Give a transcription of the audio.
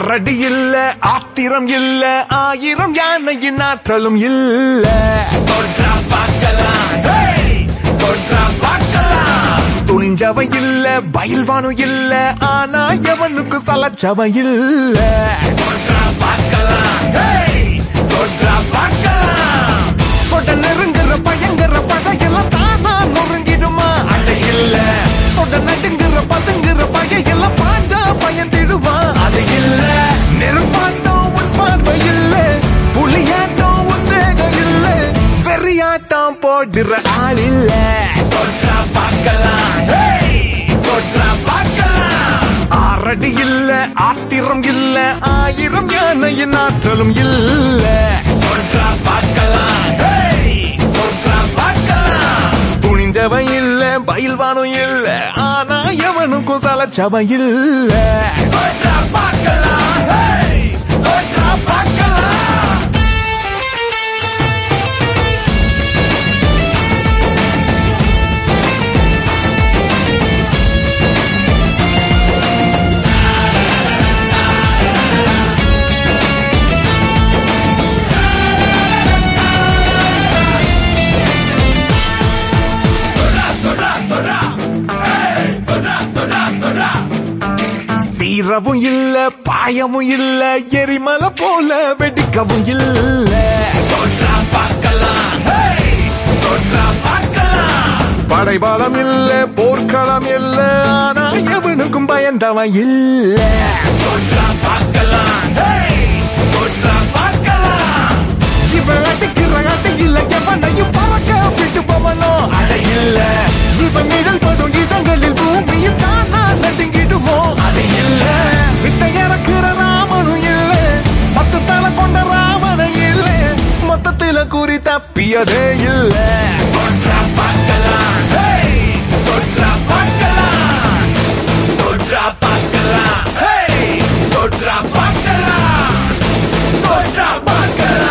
ஆறடி இல்ல ஆத்திரம் இல்ல ஆயிரம் யானையின் ஆற்றலும் இல்ல தொற்றா பார்க்கலாம் hey! தொற்றா பார்க்கலாம் துணிஞ்சவ இல்ல பயில்வானு இல்ல ஆனா எவனுக்கு சலச்சவ இல்ல தொற்றா பார்க்கலாம் hey! தொற்றா பார்க்கலாம் தொட்ட நெருங்குற பயங்கர பகையெல்லாம் தானா நொறுங்கிடுமா அட இல்ல தொட்ட நடுங்குற பதுங்குற பகையெல்லாம் பாஞ்சா பயந்திடுமா அது இல்ல நெருப்பாட்டம் உன் பார்வை இல்ல புலியாட்டம் உன் தேகம் இல்ல வெறியாட்டம் போடுற ஆள் இல்ல தொற்றா பார்க்கலாம் hey! தொற்றா பார்க்கலாம் ஆறடி இல்ல ஆத்திரம் இல்ல ஆயிரம் யானையின் ஆற்றலும் இல்ல தொற்றா பார்க்கலாம் hey! தொற்றா பார்க்கலாம் துணிஞ்சவ இல்ல பயில்வானும் இல்ல ஆனா எவனுக்கும் சலச்சவ இல்ல தொற்றா பார்க்கலாம் hey! தொற்றா பார்க்கலாம் சீரவும் இல்ல பாயமும் இல்ல எரிமலை போல வெடிக்கவும் இல்ல தொற்றா பார்க்கலாம் hey! தொற்றா பார்க்கலாம் படைபாலம் இல்ல போர்க்களம் இல்ல ஆனா எவனுக்கும் பயந்தவன் இல்ல தொற்றா பார்க்கலாம் hey! தொற்றா பார்க்கலாம் இவன் அடிக்கிற அடி இல்ல எவனையும் பறக்க விட்டு போவனோ அட இல்ல இவன் நிழல் படும் இடங்களில் பூமியில் தானா நடுங்கிடுமோ அது இல்ல விட்ட இறக்குற ராமனும் இல்ல மொத்த தலை கொண்ட ராமனை இல்ல மொத்தத்தில குறி தப்பியதே இல்ல தொற்றா பார்க்கலாம் hey! தொற்றா பார்க்கலாம் தொற்றா பார்க்கலாம் hey! தொற்றா பார்க்கலாம் தொற்றா பார்க்கலாம்